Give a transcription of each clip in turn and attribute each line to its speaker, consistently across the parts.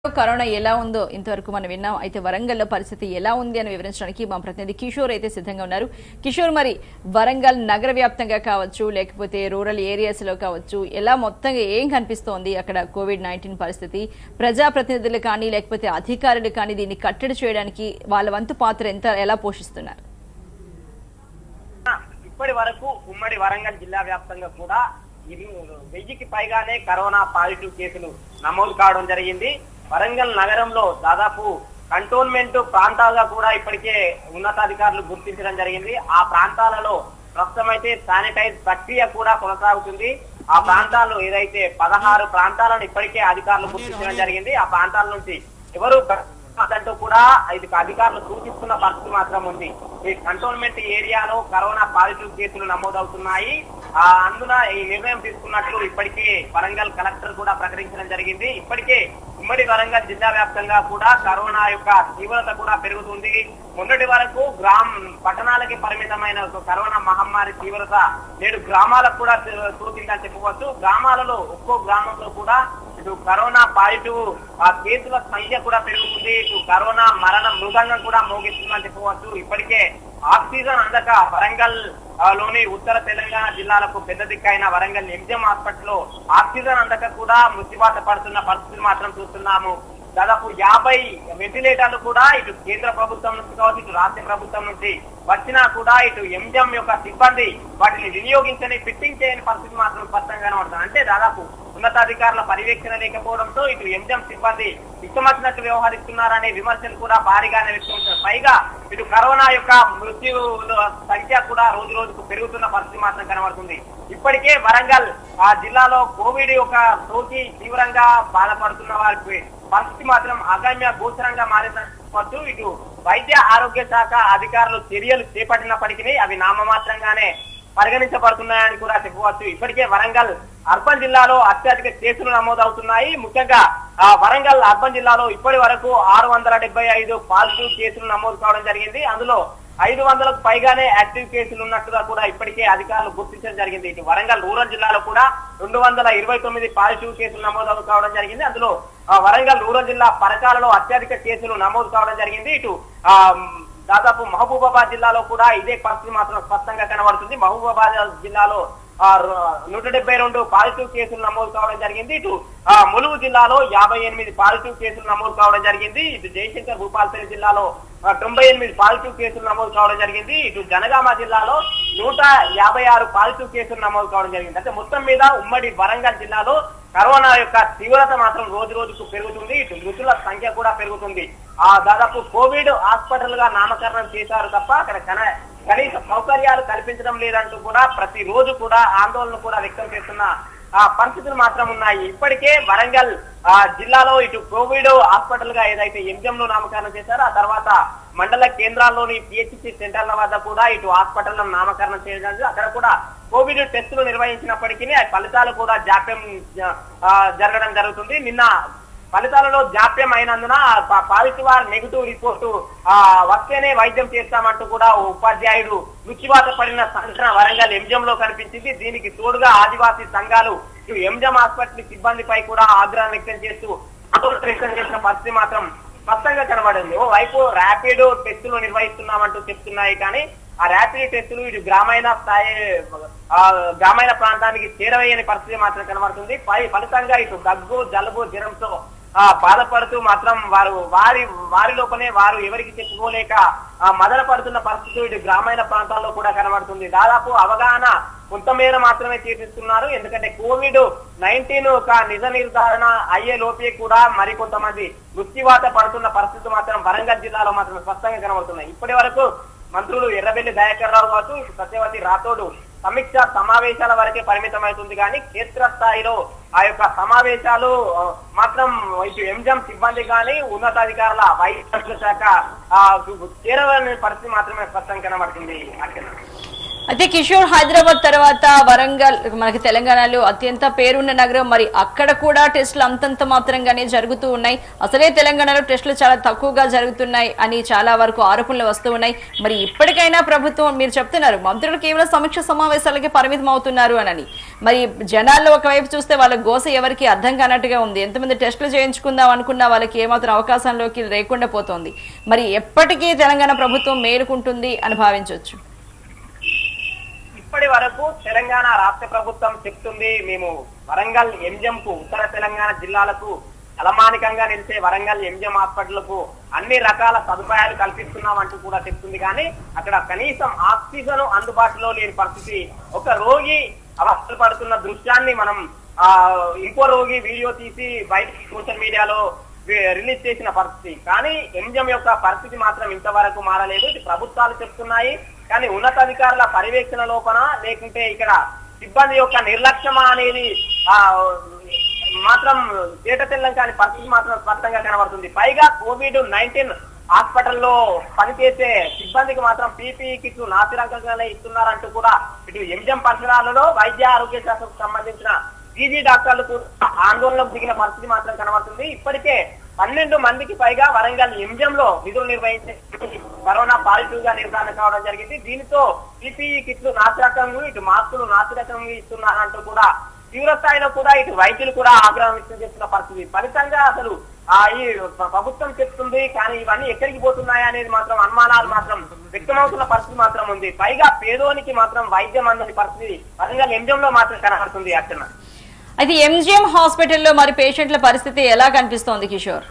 Speaker 1: Corona ఎలా ఉందో ఇంతవరకు మనం విన్నాం అయితే వరంగల్లో పరిస్థితి ఎలా ఉంది అని వివరించడానికి మా ప్రతినిధి కిషోర్ అయితే సిద్ధంగా ఉన్నారు కిషోర్ మరి వరంగల్ నగర వ్యాప్తంగా కావచ్చు లేకపోతే రూరల్ ఏరియాస్ లో కావచ్చు ఎలా మొత్తంగా ఏం కనిపిస్తోంది అక్కడ కోవిడ్ నైన్టీన్ పరిస్థితి ప్రజాప్రతినిధులు కానీ లేకపోతే అధికారులు కానీ దీన్ని కట్టడి చేయడానికి వాళ్ళ వంతు పాత్ర ఎంత ఎలా పోషిస్తున్నారు
Speaker 2: ఇప్పటి వరకు ఉమ్మడి వరంగల్ జిల్లా వ్యాప్తంగా కూడా ఇది వెయ్యికి పైగానే కరోనా పాజిటివ్ కేసులు నమోదు కావడం జరిగింది వరంగల్ నగరంలో దాదాపు కంటోన్మెంట్ ప్రాంతాలుగా కూడా ఇప్పటికే ఉన్నతాధికారులు గుర్తించడం జరిగింది ఆ ప్రాంతాలలో ప్రస్తుతం అయితే శానిటైజ్ ప్రక్రియ కూడా కొనసాగుతుంది ఆ ప్రాంతాల్లో ఏదైతే పదహారు ప్రాంతాలను ఇప్పటికే అధికారులు గుర్తించడం జరిగింది ఆ ప్రాంతాల నుంచి ఎవరు అంటూ కూడా ఇది అధికారులు సూచిస్తున్న పరిస్థితి మాత్రం ఉంది ఈ కంటోన్మెంట్ ఏరియాలో కరోనా పాజిటివ్ కేసులు నమోదవుతున్నాయి ఆ అందున ఈ నిర్ణయం తీసుకున్నట్లు ఇప్పటికే వరంగల్ కలెక్టర్ కూడా ప్రకటించడం జరిగింది ఇప్పటికే ఉమ్మడి వరంగల్ జిల్లా వ్యాప్తంగా కూడా కరోనా యొక్క తీవ్రత కూడా పెరుగుతుంది మొన్నటి వరకు గ్రామ పట్టణాలకి పరిమితమైన ఒక కరోనా మహమ్మారి తీవ్రత నేడు గ్రామాలకు కూడా సోకిందని చెప్పుకోవచ్చు గ్రామాలలో ఒక్కో గ్రామంలో కూడా ఇటు కరోనా పాజిటివ్ ఆ కేసుల సంఖ్య కూడా పెరుగుతుంది ఇటు కరోనా మరణ మృదంగం కూడా మోగిస్తుందని చెప్పవచ్చు ఇప్పటికే ఆక్సిజన్ అందక వరంగల్ ఆ, లోని ఉత్తర తెలంగాణ జిల్లాలకు పెద్ద దిక్కైన వరంగల్ ఎంజిఎం హాస్పిటల్లో ఆక్సిజన్ అందక కూడా మృత్యుబాట పడుతున్న పరిస్థితి మాత్రం చూస్తున్నాము దాదాపు యాభై వెంటిలేటర్లు కూడా ఇటు కేంద్ర ప్రభుత్వం నుంచి కావచ్చు ఇటు రాష్ట్ర ప్రభుత్వం నుంచి వచ్చినా కూడా ఇటు ఎంజం యొక్క సిబ్బంది వాటిని వినియోగించని ఫిట్టింగ్ చేయని పరిస్థితి మాత్రం స్పష్టంగా కనబడుతుంది అంటే దాదాపు ఉన్నతాధికారుల పర్యవేక్షణ లేకపోవడంతో ఇటు ఎంజం సిబ్బంది ఇష్టమచ్చినట్టు వ్యవహరిస్తున్నారనే విమర్శలు కూడా భారీగానే వ్యక్తం పైగా ఇటు కరోనా యొక్క మృత్యు సంఖ్య కూడా రోజు రోజుకు పెరుగుతున్న పరిస్థితి మాత్రం కనబడుతుంది ఇప్పటికే వరంగల్ ఆ జిల్లాలో కోవిడ్ యొక్క సోకి తీవ్రంగా బాధపడుతున్న వారికి పరిస్థితి మాత్రం అగమ్య గోచరంగా మారిందనుకోవచ్చు ఇటు వైద్య ఆరోగ్య శాఖ అధికారులు చర్యలు చేపట్టినప్పటికీ అవి నామమాత్రంగానే పరిగణించబడుతున్నాయని కూడా చెప్పవచ్చు ఇప్పటికే వరంగల్ అర్బన్ జిల్లాలో అత్యధిక కేసులు నమోదవుతున్నాయి ముఖ్యంగా ఆ వరంగల్ అర్బన్ జిల్లాలో ఇప్పటి వరకు ఆరు వందల డెబ్బై ఐదు పాజిటివ్ కేసులు నమోదు కావడం జరిగింది అందులో ఐదు వందలకు పైగానే యాక్టివ్ కేసులు ఉన్నట్టుగా కూడా ఇప్పటికే అధికారులు గుర్తించడం జరిగింది ఇటు వరంగల్ రూరల్ జిల్లాలో కూడా రెండు వందల ఇరవై తొమ్మిది పాజిటివ్ కేసులు నమోదు కావడం జరిగింది అందులో ఆ, వరంగల్ రూరల్ జిల్లా పరకాలలో అత్యధిక కేసులు నమోదు కావడం జరిగింది ఇటు ఆ దాదాపు మహబూబాబాద్ జిల్లాలో కూడా ఇదే పరిస్థితి మాత్రం స్పష్టంగా కనబడుతుంది మహబూబాబాద్ జిల్లాలో ఆ, ర- నూట డెబ్బై రెండు పాజిటివ్ కేసులు నమోదు కావడం జరిగింది ఇటు ఆ, ములుగు జిల్లాలో యాభై ఎనిమిది పాజిటివ్ కేసులు నమోదు కావడం జరిగింది ఇటు జయశంకర్ భూపాలపల్లి జిల్లాలో ఆ, తొంభై ఎనిమిది పాజిటివ్ కేసులు నమోదు కావడం జరిగింది ఇటు జనగామ జిల్లాలో నూట యాభై ఆరు పాజిటివ్ కేసులు నమోదు కావడం జరిగింది అంటే మొత్తం మీద ఉమ్మడి వరంగల్ జిల్లాలో కరోనా యొక్క తీవ్రత మాత్రం రోజు రోజుకు పెరుగుతుంది ఇటు మృతుల సంఖ్య కూడా పెరుగుతుంది ఆ దాదాపు కోవిడ్ హాస్పిటల్ గా నామకరణం చేశారు తప్ప అక్కడ కన- కనీస సౌకర్యాలు కల్పించడం లేదంటూ కూడా ప్రతి రోజు కూడా ఆందోళన కూడా వ్యక్తం చేస్తున్న ఆ పరిస్థితులు మాత్రం ఉన్నాయి ఇప్పటికే వరంగల్ ఆ జిల్లాలో ఇటు కోవిడ్ హాస్పిటల్ గా ఏదైతే ఎంజిఎం లో నామకరణం చేశారో ఆ తర్వాత మండల కేంద్రాల్లోని పిహెచ్సి సెంటర్ల వద్ద కూడా ఇటు హాస్పిటల్ నామకరణం చేయడం జరిగింది. అక్కడ కూడా కోవిడ్ టెస్టులు నిర్వహించినప్పటికీ ఆ ఫలితాలు కూడా జాప్యం ఆ, జరగడం జరుగుతుంది నిన్న ఫలితాలలో జాప్యం అయినందున ప- పాజిటివ్ ఆర్ నెగిటివ్ రిపోర్టు ఆ వస్తేనే వైద్యం చేస్తామంటూ కూడా ఓ ఉపాధ్యాయుడు మృత్యువాత పడిన సంఘటన వరంగల్ ఎంజం లో కనిపించింది దీనికి తోడుగా ఆదివాసీ సంఘాలు ఇటు ఎంజం హాస్పిటల్ సిబ్బందిపై కూడా ఆగ్రహం వ్యక్తం చేస్తూ ఆందోళన వ్యక్తం చేసిన పరిస్థితి మాత్రం స్పష్టంగా కనబడింది ఓ వైపు ర్యాపిడ్ టెస్టులు నిర్వహిస్తున్నామంటూ చెప్తున్నాయి కానీ ఆ ర్యాపిడ్ టెస్టులు ఇటు గ్రామీణ స్థాయి ఆ, గ్రామీణ ప్రాంతానికి చేరవేయని పరిస్థితి మాత్రం కనబడుతుంది పై ఫలితంగా ఇటు దగ్గు జలుబు జ్వరంతో ఆ బాధపడుతూ మాత్రం వారు వారి వారి లోపలే వారు ఎవరికి చెప్పుకోలేక ఆ మదన పడుతున్న పరిస్థితి ఇటు గ్రామీణ ప్రాంతాల్లో కూడా కనబడుతుంది దాదాపు అవగాహన కొంతమేర మాత్రమే చేపిస్తున్నారు ఎందుకంటే కోవిడ్ నైన్టీన్ ఒక నిజ నిర్ధారణ అయ్యే లోపే కూడా మరి కొంతమంది మృత్యువాత పడుతున్న పరిస్థితి మాత్రం వరంగల్ జిల్లాలో మాత్రం స్పష్టంగా కనబడుతున్నాయి ఇప్పటి వరకు మంత్రులు ఎర్రబెల్లి దయాకర్ రావు కావచ్చు ఇటు సత్యవతి రాథోడు సమీక్ష సమావేశాల వరకే పరిమితమవుతుంది కానీ క్షేత్రస్థాయిలో ఆ యొక్క సమావేశాలు ఆ, మాత్రం ఇటు ఎంజం సిబ్బంది కానీ ఉన్నతాధికారుల వైద్య శాఖ ఆ, చేరవని పరిస్థితి మాత్రమే స్పష్టంగా కనబడుతుంది అర్చన
Speaker 1: అయితే కిషోర్ హైదరాబాద్ తర్వాత వరంగల్ మనకి తెలంగాణలో అత్యంత పేరున్న నగరం మరి అక్కడ కూడా టెస్టులు అంతంత మాత్రంగానే జరుగుతూ ఉన్నాయి అసలే తెలంగాణలో టెస్టులు చాలా తక్కువగా జరుగుతున్నాయి అని చాలా వరకు ఆరోపణలు వస్తూ ఉన్నాయి మరి ఇప్పటికైనా ప్రభుత్వం మీరు చెప్తున్నారు మంత్రులు కేవలం సమీక్ష సమావేశాలకి పరిమితం అవుతున్నారు అని మరి జనాల్లో ఒకవైపు చూస్తే వాళ్ళ గోస ఎవరికి అర్థం కానట్టుగా ఉంది ఎంతమంది టెస్టులు చేయించుకుందాం అనుకున్నా వాళ్ళకి ఏమాత్రం అవకాశంలోకి లేకుండా పోతోంది మరి ఎప్పటికీ తెలంగాణ ప్రభుత్వం మేలుకుంటుంది అని భావించవచ్చు
Speaker 2: ఇప్పటి వరకు తెలంగాణ రాష్ట్ర ప్రభుత్వం చెప్తుంది మేము వరంగల్ ఎంజిఎం కు ఉత్తర తెలంగాణ జిల్లాలకు తలమానికంగా నిలిచే వరంగల్ ఎంజిఎం హాస్పిటల్ అన్ని రకాల సదుపాయాలు కల్పిస్తున్నాం అంటూ కూడా చెప్తుంది కానీ అక్కడ కనీసం ఆక్సిజన్ అందుబాటులో లేని పరిస్థితి ఒక రోగి అవస్థలు పడుతున్న దృశ్యాన్ని మనం ఆ ఇంకో రోగి వీడియో తీసి బయట సోషల్ మీడియాలో వి- రిలీజ్ చేసిన పరిస్థితి కానీ ఎంజిఎం యొక్క పరిస్థితి మాత్రం ఇంతవరకు మారలేదు ఇది ప్రభుత్వాలు చెప్తున్నాయి కానీ ఉన్నతాధికారుల పర్యవేక్షణ లోపన లేకుంటే ఇక్కడ సిబ్బంది యొక్క నిర్లక్ష్యమా అనేది ఆ మాత్రం తేట తెల్లం కాని పరిస్థితి మాత్రం స్పష్టంగా కనబడుతుంది పైగా కోవిడ్ నైన్టీన్ హాస్పిటల్లో పనిచేసే సిబ్బందికి మాత్రం పీపీ కిట్లు నాసిరకంగానే ఇస్తున్నారంటూ కూడా ఇటు ఎంజిఎం పరిసరాలలో వైద్య ఆరోగ్య శాఖకు సంబంధించిన పీజీ డాక్టర్లు కూడా ఆందోళనకు దిగిన పరిస్థితి మాత్రం కనబడుతుంది ఇప్పటికే పన్నెండు మందికి పైగా వరంగల్ ఎంజిఎం లో విధులు నిర్వహించే కరోనా పాజిటివ్ గా నిర్ధారణ కావడం జరిగింది దీనితో పీపీఈ కిట్లు నాసిరకంగా ఇటు మాస్కులు నాసిరకంగా ఇస్తున్నారంటూ కూడా తీవ్ర స్థాయిలో కూడా ఇటు వైద్యులు కూడా ఆగ్రహం వ్యక్తం చేస్తున్న పరిస్థితి ఫలితంగా అసలు ఆ ఈ ప్ర- ప్రభుత్వం చెప్తుంది కానీ ఇవన్నీ ఎక్కడికి పోతున్నాయా అనేది మాత్రం అనుమానాలు మాత్రం వ్యక్తమవుతున్న పరిస్థితి మాత్రం ఉంది పైగా పేదోనికి మాత్రం వైద్యం అందని పరిస్థితి వరంగల్ ఎంజిఎం లో మాత్రం కనబడుతుంది అర్చన
Speaker 1: అయితే ఎంజిఎం హాస్పిటల్లో మరి పేషెంట్ల పరిస్థితి ఎలా కనిపిస్తోంది కిషోర్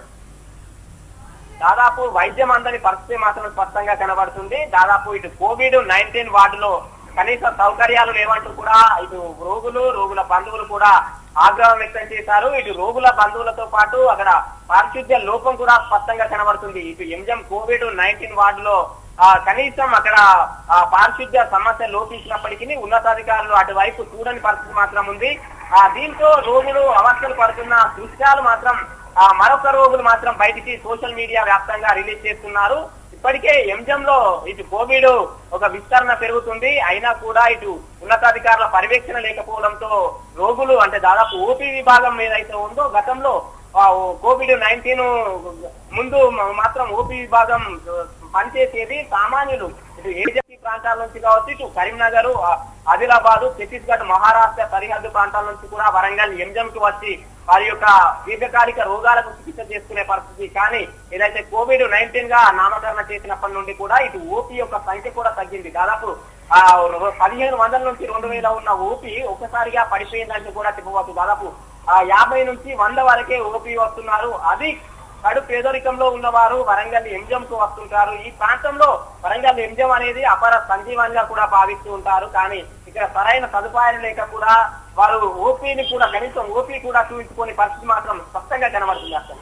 Speaker 2: దాదాపు వైద్యం అందని పరిస్థితి మాత్రం స్పష్టంగా కనబడుతుంది దాదాపు ఇటు కోవిడ్ నైన్టీన్ వార్డులో కనీస సౌకర్యాలు లేవంటూ కూడా ఇటు రోగులు రోగుల బంధువులు కూడా ఆగ్రహం వ్యక్తం చేశారు ఇటు రోగుల బంధువులతో పాటు అక్కడ పారిశుద్ధ్య లోపం కూడా స్పష్టంగా కనబడుతుంది ఇటు ఎంజం కోవిడ్ నైన్టీన్ వార్డులో ఆ కనీసం అక్కడ ఆ పారిశుద్ధ్య సమస్య లోపించినప్పటికీ ఉన్నతాధికారులు అటువైపు చూడని పరిస్థితి మాత్రం ఉంది ఆ దీంతో రోగులు అవస్థలు పడుతున్న దృశ్యాలు మాత్రం ఆ మరొక రోగులు మాత్రం బయటికి సోషల్ మీడియా వ్యాప్తంగా రిలీజ్ చేస్తున్నారు ఇప్పటికే ఎంజం లో ఇటు కోవిడ్ ఒక విస్తరణ పెరుగుతుంది అయినా కూడా ఇటు ఉన్నతాధికారుల పర్యవేక్షణ లేకపోవడంతో రోగులు అంటే దాదాపు ఓపీ విభాగం ఏదైతే ఉందో గతంలో ఆ కోవిడ్ నైన్టీన్ ముందు మాత్రం ఓపీ విభాగం పనిచేసేది సామాన్యులు ఇటు ఏజెన్సీ ప్రాంతాల నుంచి కావచ్చు ఇటు కరీంనగర్ ఆదిలాబాద్ ఛత్తీస్గఢ్ మహారాష్ట్ర సరిహద్దు ప్రాంతాల నుంచి కూడా వరంగల్ ఎంజం కి వచ్చి వారి యొక్క దీర్ఘకాలిక రోగాలకు చికిత్స చేసుకునే పరిస్థితి కానీ ఏదైతే కోవిడ్ నైన్టీన్ గా నామకరణ చేసినప్పటి నుండి కూడా ఇటు ఓపీ యొక్క సంఖ్య కూడా తగ్గింది దాదాపు ఆ పదిహేను వందల నుంచి రెండు వేల ఉన్న ఓపీ ఒక్కసారిగా పడిపోయిందంటూ కూడా చెప్పవచ్చు దాదాపు ఆ యాభై నుంచి వంద వరకే ఓపీ వస్తున్నారు అది కడు పేదరికంలో ఉన్నవారు వరంగల్ ఎంజం కు వస్తుంటారు ఈ ప్రాంతంలో వరంగల్ ఎంజం అనేది అపర సంజీవనిగా కూడా భావిస్తూ ఉంటారు కానీ ఇక్కడ సరైన సదుపాయాలు లేక కూడా వారు ఓపీని కూడా కనీసం ఓపీ కూడా చూపించుకునే పరిస్థితి మాత్రం స్పష్టంగా కనబడుతుంది అసలు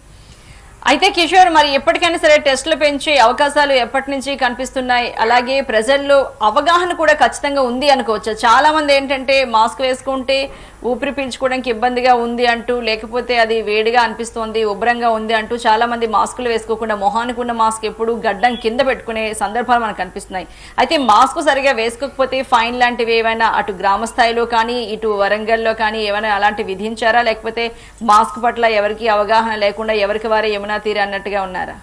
Speaker 1: అయితే కిషోర్ మరి ఎప్పటికైనా సరే టెస్టులు పెంచే అవకాశాలు ఎప్పటి నుంచి కనిపిస్తున్నాయి అలాగే ప్రజల్లో అవగాహన కూడా ఖచ్చితంగా ఉంది అనుకోవచ్చు చాలా మంది ఏంటంటే మాస్క్ వేసుకుంటే ఊపిరి పీల్చుకోవడానికి ఇబ్బందిగా ఉంది అంటూ లేకపోతే అది వేడిగా అనిపిస్తోంది ఉబ్బరంగా ఉంది అంటూ చాలా మంది మాస్కులు వేసుకోకుండా మొహానికి ఉన్న మాస్క్ ఎప్పుడు గడ్డం కింద పెట్టుకునే సందర్భాలు మనకు కనిపిస్తున్నాయి అయితే మాస్క్ సరిగా వేసుకోకపోతే ఫైన్ లాంటివి ఏమైనా అటు గ్రామ స్థాయిలో కానీ ఇటు వరంగల్లో కానీ ఏమైనా అలాంటి విధించారా లేకపోతే మాస్క్ పట్ల ఎవరికి అవగాహన లేకుండా ఎవరికి వారే యమునా తీరు అన్నట్టుగా ఉన్నారా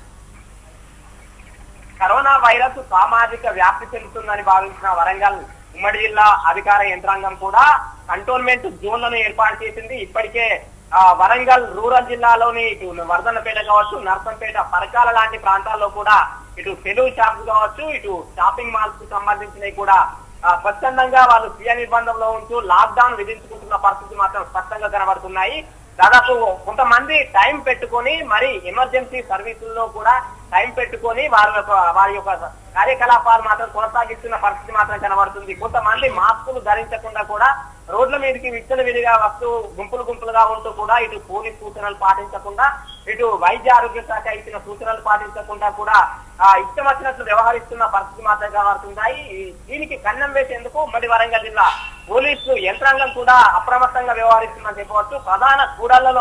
Speaker 2: కరోనా వైరస్ సామాజిక వ్యాప్తి చెందుతుందని భావించిన వరంగల్ ఉమ్మడి జిల్లా అధికార యంత్రాంగం కూడా కంటోన్మెంట్ జోన్లను ఏర్పాటు చేసింది ఇప్పటికే ఆ, వరంగల్ రూరల్ జిల్లాలోని ఇటు వర్ధన్నపేట కావచ్చు నర్సంపేట పరకాల లాంటి ప్రాంతాల్లో కూడా ఇటు సెలవు షాప్స్ కావచ్చు ఇటు షాపింగ్ మాల్స్ కు సంబంధించినవి కూడా ఆ, స్వచ్ఛందంగా వాళ్ళు స్వీయ నిర్బంధంలో ఉంటూ లాక్ డౌన్ విధించుకుంటున్న పరిస్థితి మాత్రం స్పష్టంగా కనబడుతున్నాయి దాదాపు కొంతమంది టైం పెట్టుకొని మరి ఎమర్జెన్సీ సర్వీసుల్లో కూడా టైం పెట్టుకొని వారి యొక్క వారి యొక్క కార్యకలాపాలు మాత్రం కొనసాగిస్తున్న పరిస్థితి మాత్రం కనబడుతుంది కొంతమంది మాస్కులు ధరించకుండా కూడా రోడ్ల మీదకి విచ్చల విడిగా వస్తూ గుంపులు గుంపులుగా ఉంటూ కూడా ఇటు పోలీస్ సూచనలు పాటించకుండా ఇటు వైద్య ఆరోగ్య శాఖ ఇచ్చిన సూచనలు పాటించకుండా కూడా ఆ ఇష్టం వచ్చినట్లు వ్యవహరిస్తున్న పరిస్థితి మాత్రం కనబడుతున్నాయి ఈ- దీనికి కన్నం వేసేందుకు ఉమ్మడి వరంగల్ జిల్లా పోలీసు యంత్రాంగం కూడా అప్రమత్తంగా వ్యవహరిస్తుందని చెప్పవచ్చు ప్రధాన కూడళ్లలో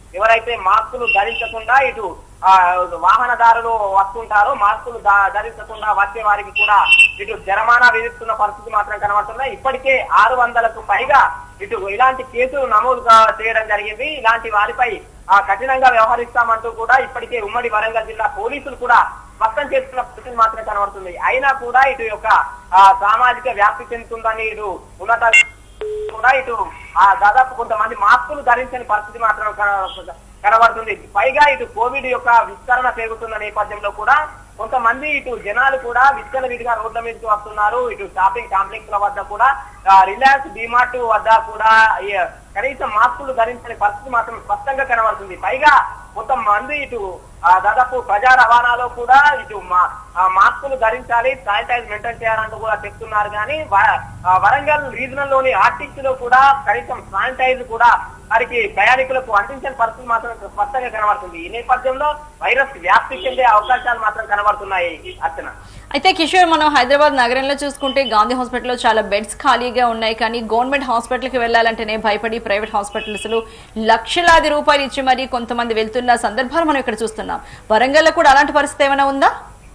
Speaker 2: ఎవరైతే మాస్కులు ధరించకుండా ఇటు ఆ, వాహనదారులు వస్తుంటారో మాస్కులు ధ- ధరించకుండా వచ్చే వారికి కూడా ఇటు జరిమానా విధిస్తున్న పరిస్థితి మాత్రం కనబడుతున్నాయి ఇప్పటికే ఆరు వందలకు పైగా ఇటు ఇలాంటి కేసులు నమోదు కా- చేయడం జరిగింది ఇలాంటి వారిపై ఆ, కఠినంగా వ్యవహరిస్తామంటూ కూడా ఇప్పటికే ఉమ్మడి వరంగల్ జిల్లా పోలీసులు కూడా స్పష్టం చేస్తున్న పరిస్థితి మాత్రం కనబడుతుంది అయినా కూడా ఇటు యొక్క ఆ, సామాజిక వ్యాప్తి చెందుతుందని ఇటు ఉన్నత కూడా ఇటు ఆ దాదాపు కొంతమంది మాస్కులు ధరించని పరిస్థితి మాత్రం కన- కనబడుతుంది పైగా ఇటు కోవిడ్ యొక్క విస్తరణ పెరుగుతున్న నేపథ్యంలో కూడా కొంతమంది ఇటు జనాలు కూడా విచ్చలవిడిగా రోడ్ల మీదకి వస్తున్నారు ఇటు షాపింగ్ కాంప్లెక్స్ ల వద్ద కూడా ఆ, రిలయన్స్ డిమార్ట్ వద్ద కూడా ఈ కనీసం మాస్కులు ధరించని పరిస్థితి మాత్రం స్పష్టంగా కనబడుతుంది పైగా కొంతమంది ఇటు ఆ, దాదాపు ప్రజా రవాణాలో కూడా ఇటు మా- ఆ, మాస్కులు ధరించాలి శానిటైజ్ మెయింటైన్ చేయాలంటూ కూడా చెప్తున్నారు కానీ వ- ఆ, వరంగల్ రీజనల్ లోని ఆర్టిక్స్ లో కూడా కనీసం శానిటైజ్ కూడా వారికి ప్రయాణికులకు అందించని పరిస్థితి మాత్రం స్పష్టంగా కనబడుతుంది ఈ నేపథ్యంలో వైరస్ వ్యాప్తి చెందే అవకాశాలు మాత్రం కనబడుతున్నాయి అర్చన
Speaker 1: అయితే కిషోర్ మనం హైదరాబాద్ నగరంలో చూసుకుంటే గాంధీ హాస్పిటల్లో చాలా బెడ్స్ ఖాళీగా ఉన్నాయి కానీ గవర్నమెంట్ హాస్పిటల్కి వెళ్ళాలంటేనే భయపడి ప్రైవేట్ హాస్పిటల్స్ లో లక్షలాది రూపాయలు ఇచ్చి మరి కొంతమంది వెళ్తున్న సందర్భాలు మనం ఇక్కడ చూస్తున్నాం వరంగల్లో కూడా అలాంటి పరిస్థితి ఏమైనా ఉందా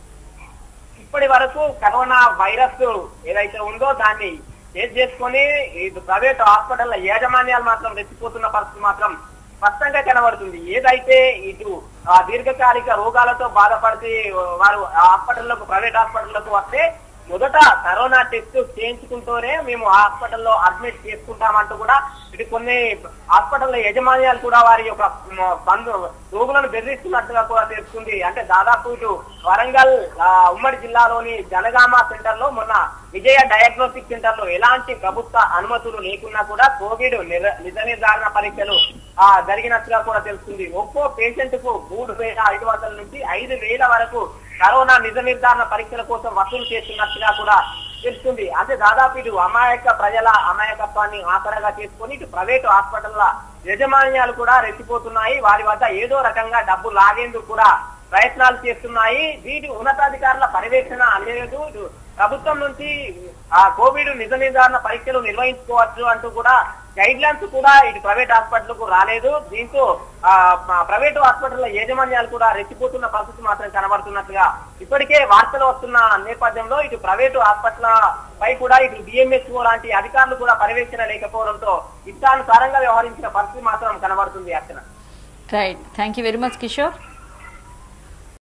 Speaker 2: ఇప్పటి వరకు కరోనా వైరస్ ఏదైతే ఉందో దాన్ని చేజ్ చేసుకొని ఇది ప్రైవేట్ హాస్పిటల్ యాజమాన్యాలు మాత్రం రెచ్చిపోతున్న పరిస్థితి మాత్రం స్పష్టంగా కనబడుతుంది ఏదైతే ఇటు ఆ దీర్ఘకాలిక రోగాలతో బాధపడితే వారు ఆ హాస్పిటల్లకు ప్రైవేట్ హాస్పిటల్లకు వస్తే మొదట కరోనా టెస్ట్ చేయించుకుంటూనే మేము హాస్పిటల్లో అడ్మిట్ చేసుకుంటామంటూ కూడా ఇటు కొన్ని హాస్పిటల్ యజమాన్యాలు కూడా వారి యొక్క మ, బంధు రోగులను బెదిరిస్తున్నట్టుగా కూడా తెలుస్తుంది అంటే దాదాపు ఇటు వరంగల్ ఆ, ఉమ్మడి జిల్లాలోని జనగామ సెంటర్ లో మొన్న విజయ డయాగ్నోస్టిక్ సెంటర్ లో ఎలాంటి ప్రభుత్వ అనుమతులు లేకున్నా కూడా కోవిడ్ నిర- నిజ నిర్ధారణ పరీక్షలు ఆ జరిగినట్టుగా కూడా తెలుస్తుంది ఒక్కో పేషెంట్ కు మూడు వేల ఐదు వందల నుంచి ఐదు వేల వరకు కరోనా నిజ నిర్ధారణ పరీక్షల కోసం వసూలు చేస్తున్నట్టుగా కూడా తెలుస్తుంది అంటే దాదాపు ఇటు అమాయక ప్రజల అమాయకత్వాన్ని ఆసరాగా చేసుకొని ఇటు ప్రైవేటు హాస్పిటల్ల యజమాన్యాలు కూడా రెచ్చిపోతున్నాయి వారి వద్ద ఏదో రకంగా డబ్బు లాగేందుకు కూడా ప్రయత్నాలు చేస్తున్నాయి వీటి ఉన్నతాధికారుల పర్యవేక్షణ అనేది ఇటు ప్రభుత్వం నుంచి ఆ కోవిడ్ నిజ నిర్ధారణ పరీక్షలు నిర్వహించుకోవచ్చు అంటూ కూడా గైడ్ లైన్స్ కూడా ఇటు ప్రైవేట్ హాస్పిటల్ కు రాలేదు దీంతో ఆ ప- ప్రైవేట్ హాస్పిటల్ యాజమాన్యాలు కూడా రెచ్చిపోతున్న పరిస్థితి మాత్రం కనబడుతున్నట్టుగా ఇప్పటికే వార్తలు వస్తున్న నేపథ్యంలో ఇటు ప్రైవేటు హాస్పిటల్ పై కూడా ఇటు డిఎంహెచ్ఓ లాంటి అధికారులు కూడా పర్యవేక్షణ లేకపోవడంతో ఇష్టానుసారంగా వ్యవహరించిన పరిస్థితి మాత్రం కనబడుతుంది Archana
Speaker 1: right thank you very much Kishore